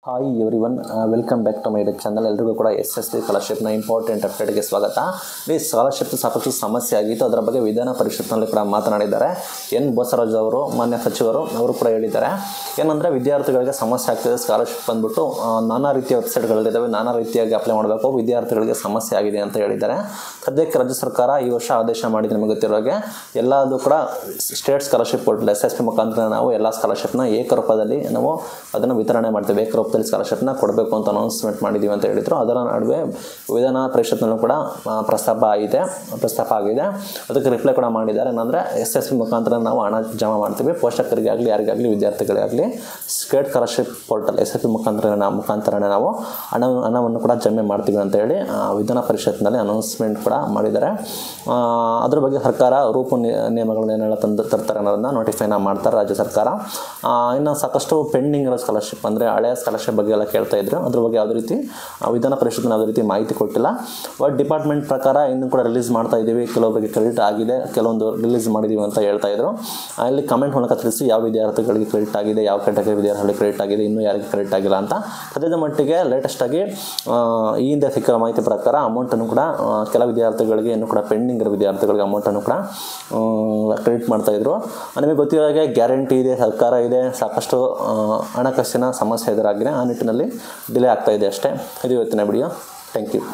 hi everyone welcome back to my YouTube channel ಎಲ್ರಿಗೂ ಕೂಡ S S T ಸ್ಕಾಲರ್ಶಿಪ್ನ important ಅಪ್ಡೇಟ್ಗೆ ಸ್ವಾಗತ ಈ ಸ್ಕಾಲರ್ಶಿಪ್ ಸಾಕಷ್ಟು ಸಮಸ್ಯೆ ಆಗಿತ್ತು ಅದರ ಬಗ್ಗೆ ವಿಧಾನ ಪರಿಷತ್ನಲ್ಲಿ ಕೂಡ ಮಾತನಾಡಿದ್ದಾರೆ ಎನ್ ಬೋಸರಾಜ್ ಅವರು ಮಾನ್ಯ ಸಚಿವರು ಅವರು ಕೂಡ ಹೇಳಿದ್ದಾರೆ ಏನಂದರೆ ವಿದ್ಯಾರ್ಥಿಗಳಿಗೆ ಸಮಸ್ಯೆ ಆಗ್ತಿದೆ ಸ್ಕಾಲರ್ಶಿಪ್ ಬಂದ್ಬಿಟ್ಟು ಆ, ನಾನಾ ರೀತಿಯ ವೆಬ್ಸೈಟ್ಗಳಿದ್ದಾವೆ ನಾನಾ ರೀತಿಯಾಗಿ ಅಪ್ಲೈ ಮಾಡಬೇಕು ವಿದ್ಯಾರ್ಥಿಗಳಿಗೆ ಸಮಸ್ಯೆ ಆಗಿದೆ ಅಂತ ಹೇಳಿದ್ದಾರೆ ಸದ್ಯಕ್ಕೆ ರಾಜ್ಯ ಸರ್ಕಾರ ಈ ವರ್ಷ ಆದೇಶ ಮಾಡಿದೆ ನಿಮಗೆ ಗೊತ್ತಿರೋ ಹಾಗೆ ಎಲ್ಲದೂ ಕೂಡ state scholarship portal S S P ಮುಖಾಂತರ ನಾವು ಎಲ್ಲ ಸ್ಕಾಲರ್ಶಿಪ್ನ ಏಕರೂಪದಲ್ಲಿ ನಾವು ಅದನ್ನು ವಿತರಣೆ ಮಾಡ್ತೇವೆ ಏಕರೂಪದಲ್ಲಿ ಸ್ಕಾಲರ್ಶಿಪ್ನ ಕೊಡಬೇಕು ಅಂತ ಅನೌನ್ಸ್ಮೆಂಟ್ ಮಾಡಿದ್ದೀವಿ ಅಂತ ಹೇಳಿದರು ಅದರ ನಡುವೆ ವಿಧಾನ ಪರಿಷತ್ನಲ್ಲೂ ಕೂಡ ಆ, ಪ್ರಸ್ತಾಪ ಆಗಿದೆ ಪ್ರಸ್ತಾಪ ಆಗಿದೆ ಅದಕ್ಕೆ ರಿಪ್ಲೈ ಕೂಡ ಮಾಡಿದ್ದಾರೆ ಏನಂದರೆ ಎಸ್ ಎಸ್ ಪಿ ಮುಖಾಂತರ ನಾವು ಹಣ ಜಮಾ ಮಾಡ್ತೀವಿ ಪೋಷಕರಿಗೆ ಆಗಲಿ ಯಾರಿಗಾಗಲಿ ವಿದ್ಯಾರ್ಥಿಗಳಿಗಾಗಲಿ state scholarship portal S S P ಮುಖಾಂತರ ನಾವು ಮುಖಾಂತರನೇ ನಾವು ಹಣ ಹಣವನ್ನು ಕೂಡ ಜಮೆ ಮಾಡ್ತೀವಿ ಅಂತ ಹೇಳಿ ಆ, ವಿಧಾನ ಪರಿಷತ್ನಲ್ಲಿ ಅನೌನ್ಸ್ಮೆಂಟ್ ಕೂಡ ಮಾಡಿದ್ದಾರೆ ಆ, ಅದ್ರ ಬಗ್ಗೆ ಸರ್ಕಾರ ರೂಪು ನಿ- ನಿಯಮಗಳನ್ನ ಏನೆಲ್ಲ ತಂದು ತರ್ತಾರೆ ಅನ್ನೋದನ್ನ ನೋಟಿಫೈನ ಮಾಡ್ತಾರೆ ರಾಜ್ಯ ಸರ್ಕಾರ ಆ, ಇನ್ನು ಸಾಕಷ್ಟು ಪೆಂಡಿಂಗ್ ಇರೋ ಸ್ಕಾಲರ್ಶಿಪ್ ಅಂದರೆ ಹಳೆಯ ಸ್ಕಾಲರ್ಶಿಪ್ ಬಗ್ಗೆ ಎಲ್ಲ ಕೇಳ್ತಾ ಇದ್ರು ಅದ್ರ ಬಗ್ಗೆ ಯಾವುದೇ ರೀತಿ ಆ, ವಿಧಾನ ಪರಿಷತ್ನ ಯಾವುದೇ ರೀತಿ ಮಾಹಿತಿ ಕೊಟ್ಟಿಲ್ಲ ಬಟ್ ಡಿಪಾರ್ಟ್ಮೆಂಟ್ ಪ್ರಕಾರ ಇನ್ನೂ ಕೂಡ ರಿಲೀಸ್ ಮಾಡ್ತಾ ಇದ್ದೀವಿ ಕೆಲವೊಬ್ಬರಿಗೆ ಕ್ರೆಡಿಟ್ ಆಗಿದೆ ಕೆಲವೊಂದು ರಿಲೀಸ್ ಮಾಡಿದ್ದೀವಿ ಅಂತ ಹೇಳ್ತಾ ಇದ್ರು ಆ, ಇಲ್ಲಿ ಕಮೆಂಟ್ ಮೂಲಕ ತಿಳಿಸಿ ಯಾವ ವಿದ್ಯಾರ್ಥಿಗಳಿಗೆ ಕ್ರೆಡಿಟ್ ಆಗಿದೆ ಯಾವ ಕ್ಯಾಟಗರಿ ವಿದ್ಯಾರ್ಥಿಗಳಿಗೆ ಕ್ರೆಡಿಟ್ ಆಗಿದೆ ಇನ್ನೂ ಯಾರಿಗೆ ಕ್ರೆಡಿಟ್ ಆಗಿಲ್ಲ ಅಂತ ಸದ್ಯದ ಮಟ್ಟಿಗೆ ಲೇಟೆಸ್ಟಾಗಿ ಈ ಹಿಂದೆ ಸಿಕ್ಕಿರೋ ಮಾಹಿತಿ ಪ್ರಕಾರ ಅಮೌಂಟನ್ನು ಕೂಡ ಆ, ಕೆಲ ವಿದ್ಯಾರ್ಥಿಗಳಿಗೆ ಇನ್ನೂ ಕೂಡ ಪೆಂಡಿಂಗ್ ಇರೋ ವಿದ್ಯಾರ್ಥಿಗಳಿಗೆ ಅಮೌಂಟನ್ನು ಕೂಡ ಕ್ರೆಡಿಟ್ ಮಾಡ್ತಾಯಿದ್ರು ನಿಮಗೆ ಗೊತ್ತಿರೋ ಹಾಗೆ ಗ್ಯಾರಂಟಿ ಇದೆ ಸರ್ಕಾರ ಇದೆ ಸಾಕಷ್ಟು ಆ, ಹಣಕಾಸಿನ ಸಮಸ್ಯೆ ಎದುರಾಗಿದೆ ಆ ನಿಟ್ಟಿನಲ್ಲಿ ಡಿಲೇ ಆಗ್ತಾ ಇದೆ ಅಷ್ಟೇ ಇದು ಇವತ್ತಿನ ವಿಡಿಯೋ ಥ್ಯಾಂಕ್ ಯು